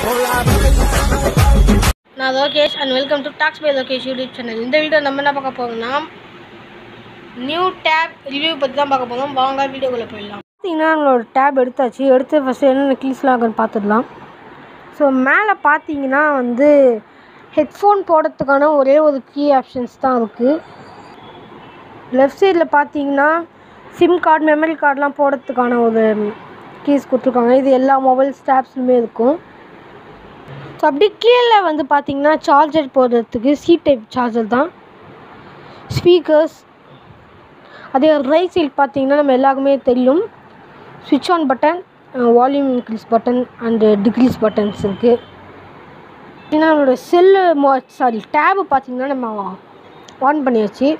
நான் Lokesh and welcome to talks by Lokesh YouTube channel இந்த video நம்ம என்ன பார்க்க போகிறோம்னா நியூ டேப் ரிவ்யூ பற்றி தான் பார்க்க போகிறோம் வாங்க வீடியோக்குள்ளே போயிடலாம் பார்த்தீங்கன்னா நம்மளோட டேப் எடுத்தாச்சு எடுத்து ஃபஸ்ட்டு என்னென்ன கீஸ்லாம் இருக்குன்னு பார்த்துடலாம் ஸோ மேலே பார்த்தீங்கன்னா வந்து ஹெட்ஃபோன் போடுறதுக்கான ஒரே ஒரு கீ ஆப்ஷன்ஸ் தான் இருக்குது லெஃப்ட் சைடில் பார்த்தீங்கன்னா சிம் கார்டு மெமரி கார்டெலாம் போடுறதுக்கான ஒரு கீஸ் கொடுத்துருக்காங்க இது எல்லா மொபைல் ஸ்டாப்ஸ்லுமே இருக்கும் ஸோ அப்படி கீழே வந்து பார்த்தீங்கன்னா சார்ஜர் போடுறதுக்கு சி டைப் சார்ஜர் தான் ஸ்பீக்கர்ஸ் அதே ரைட் சைடு பார்த்தீங்கன்னா நம்ம எல்லாருக்குமே தெரியும் ஸ்விட்ச் on button volume increase button and decrease buttons இருக்குது ஏன்னா நம்மளோட செல்லு மோ சாரி டேபு பார்த்தீங்கன்னா நம்ம ஆன் பண்ணியாச்சு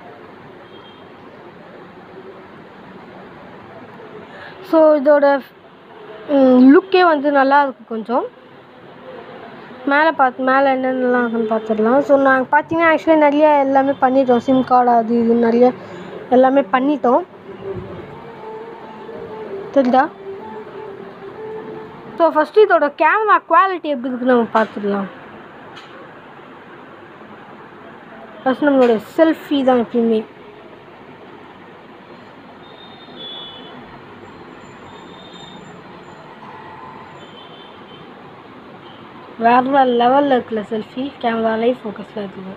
ஸோ இதோட லுக்கே வந்து நல்லா இருக்கு கொஞ்சம் மேலே பார்த்து மேலே என்னென்னலாம் இருக்குன்னு பார்த்துடலாம் ஸோ நாங்கள் பார்த்தீங்கன்னா ஆக்சுவலி நிறைய எல்லாமே பண்ணிட்டோம் சிம் கார்டு அது இது நிறைய எல்லாமே பண்ணிட்டோம் தெரியுதா ஸோ ஃபஸ்ட்டு இதோட கேமரா குவாலிட்டி எப்படி இருக்குன்னு நம்ம பார்த்துடலாம் ஃபஸ்ட் நம்மளோட செல்ஃபி தான் எப்பயுமே வேறு லெவலில் இருக்குல்ல செல்ஃபி கேமரா லைவ் ஃபோக்கஸில் இருக்குது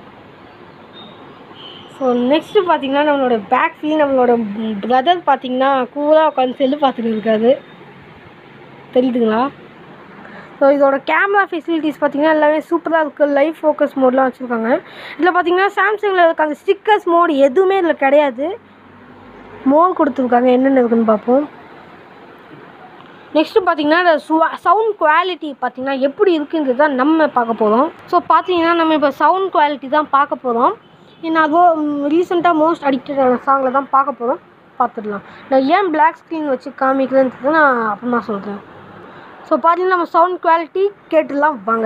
ஸோ நெக்ஸ்ட்டு பார்த்தீங்கன்னா நம்மளோட பேக் ஃபீல் நம்மளோட பிரதர் பார்த்தீங்கன்னா கூலாக உட்காந்து செல்லு பார்த்துட்டு இருக்காரு தெரியுதுங்களா ஸோ இதோட கேமரா ஃபெசிலிட்டிஸ் பார்த்தீங்கன்னா எல்லாமே சூப்பராக இருக்குது லைவ் ஃபோக்கஸ் மோட்லாம் வச்சுருக்காங்க இதில் பார்த்தீங்கன்னா சாம்சங்கில் இருக்க அந்த ஸ்டிக்கர்ஸ் மோட் எதுவுமே இதில் கிடையாது மோட் கொடுத்துருக்காங்க என்னென்ன இருக்குன்னு பார்ப்போம் நெக்ஸ்ட்டு பார்த்தீங்கன்னா சவுண்ட் குவாலிட்டி பார்த்தீங்கன்னா எப்படி இருக்குன்றது தான் நம்ம பார்க்க போகிறோம் ஸோ பார்த்தீங்கன்னா நம்ம இப்போ சவுண்ட் குவாலிட்டி தான் பார்க்க போகிறோம் நான் அதோ ரீசெண்டாக மோஸ்ட் அடிக்டடான சாங்கில் தான் பார்க்க போகிறோம் பார்த்துடலாம் நான் ஏன் பிளாக் ஸ்க்ரீன் வச்சு காமிக்கிறேன்றது நான் அப்புறமா சொல்கிறேன் ஸோ பார்த்தீங்கன்னா நம்ம சவுண்ட் குவாலிட்டி கேட்டுடலாம் வாங்க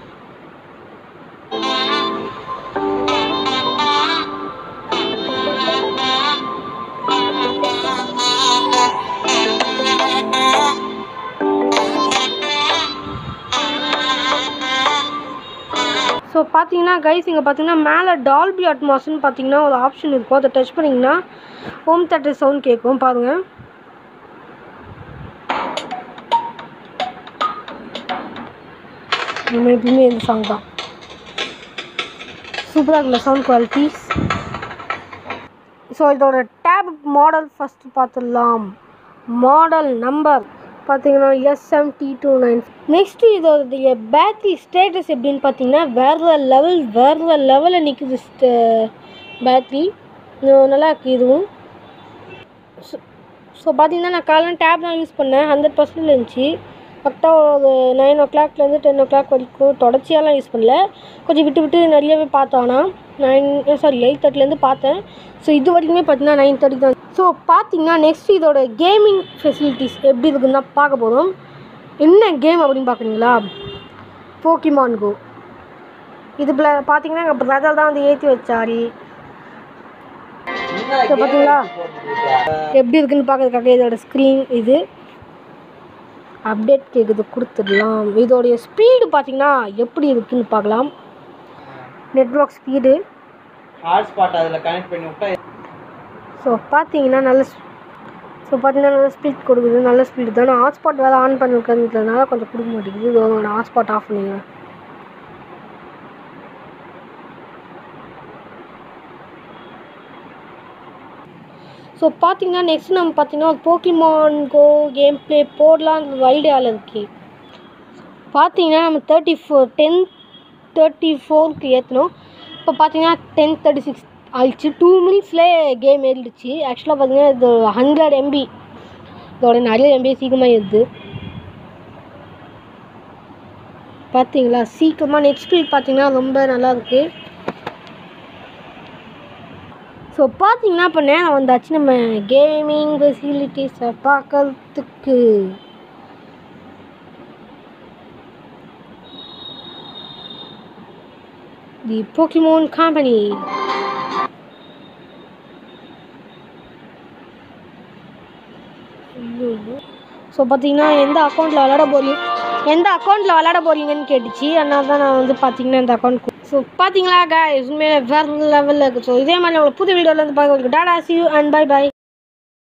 ஸோ பார்த்தீங்கன்னா கைஸ் இங்கே பார்த்தீங்கன்னா மேலே டால்பி அட்மாஸ்ன்னு பார்த்தீங்கன்னா ஒரு ஆப்ஷன் இருக்கும் அதை டச் பண்ணிங்கன்னா ஹோம் தேட்டர் சவுண்ட் கேட்கும் பாருங்கள் நம்ம எப்பயுமே இந்த சாங் தான் சூப்பராக இருக்குல்ல சவுண்ட் குவாலிட்டிஸ் ஸோ இதோட டேப் மாடல் ஃபஸ்ட்டு பார்த்துடலாம் மாடல் நம்பர் பார்த்தீங்கன்னா SM T two nine next இதோடைய பேட்ரி ஸ்டேட்டஸ் எப்படின்னு பார்த்தீங்கன்னா வேறு லெவல் வேறு லெவலில் நிற்குது பேட்ரி நல்லா இருக்குது இதுவும் ஸோ பார்த்தீங்கன்னா நான் காலைல டேப் தான் யூஸ் பண்ணேன் ஹண்ட்ரட் பர்சன்ட் இருந்துச்சு கரெக்டாக ஒரு நைன் ஓ கிளாக்லேருந்து டென் ஓ கிளாக் வரைக்கும் தொடர்ச்சியாலாம் யூஸ் பண்ணல கொஞ்சம் விட்டு விட்டு நிறையவே பார்த்தோன்னா நைன் சாரி எயிட் தேர்ட்டிலேருந்து பார்த்தேன் ஸோ இது வரைக்குமே பார்த்தீங்கன்னா நைன் தேர்ட்டி தான் ஸோ பார்த்தீங்கன்னா நெக்ஸ்ட் இதோட கேமிங் ஃபெசிலிட்டிஸ் எப்படி இருக்குன்னு தான் பார்க்க போகிறோம் என்ன கேம் அப்படின்னு பார்க்குறீங்களா போக்கிமான் கோ இது பார்த்தீங்கன்னா எங்கள் பிரதர் தான் வந்து ஏற்றி வச்சாரு ஸோ பார்த்தீங்களா எப்படி இருக்குன்னு பார்க்கறதுக்காக இதோட ஸ்க்ரீன் இது அப்டேட் கேட்குது கொடுத்துடலாம் இதோடைய ஸ்பீடு பார்த்தீங்கன்னா எப்படி இருக்குன்னு பார்க்கலாம் நெட்ஒர்க் ஸ்பீடு ஹாட்ஸ்பாட் அதில் கனெக்ட் பண்ணி விட்டா ஸோ பார்த்தீங்கன்னா நல்ல ஸோ பார்த்தீங்கன்னா நல்ல ஸ்பீட் கொடுக்குது நல்ல ஸ்பீடு தான் நான் ஹாட்ஸ்பாட் வேறு ஆன் பண்ணிருக்கிறதுனால கொஞ்சம் கொடுக்க மாட்டேங்குது இதோ நான் ஹாட்ஸ்பாட் ஆஃப் பண்ணிடுவேன் ஸோ பார்த்தீங்கன்னா நெக்ஸ்ட் நம்ம பார்த்தீங்கன்னா போக்கிமான் கோ கேம் ப்ளே போடலாம் ஐடியாவில் இருக்கு பார்த்தீங்கன்னா நம்ம தேர்ட்டி ஃபோர் டென் தேர்ட்டி ஃபோருக்கு ஏற்றணும் இப்போ பார்த்தீங்கன்னா டென் தேர்ட்டி சிக்ஸ் ஆயிடுச்சு டூ மினிட்ஸ்லேயே கேம் ஏறிடுச்சு ஆக்சுவலாக பார்த்தீங்கன்னா இது ஹண்ட்ரட் எம்பி இதோட நிறைய எம்பி சீக்கிரமாக ஏறுது பார்த்தீங்களா சீக்கிரமாக நெட் ஸ்பீட் பார்த்தீங்கன்னா ரொம்ப நல்லா இருக்குது ஸோ பார்த்தீங்கன்னா இப்போ நேரம் வந்தாச்சு நம்ம கேமிங் ஃபெசிலிட்டிஸை பார்க்கறதுக்கு தி போக்கிமோன் கம்பெனி ஸோ பார்த்தீங்கன்னா எந்த அக்கௌண்ட்டில் விளாட போறீங்க எந்த அக்கௌண்ட்டில் விளாட போகிறீங்கன்னு கேட்டுச்சு அதனால தான் நான் வந்து பார்த்தீங்கன்னா இந்த அக்கௌண்ட் ஸோ பார்த்தீங்களா guys உண்மையிலே வேறு லெவலில் இருக்குது ஸோ இதே மாதிரி உங்களுக்கு புது வீடியோவில் வந்து பார்க்க tata see you and bye by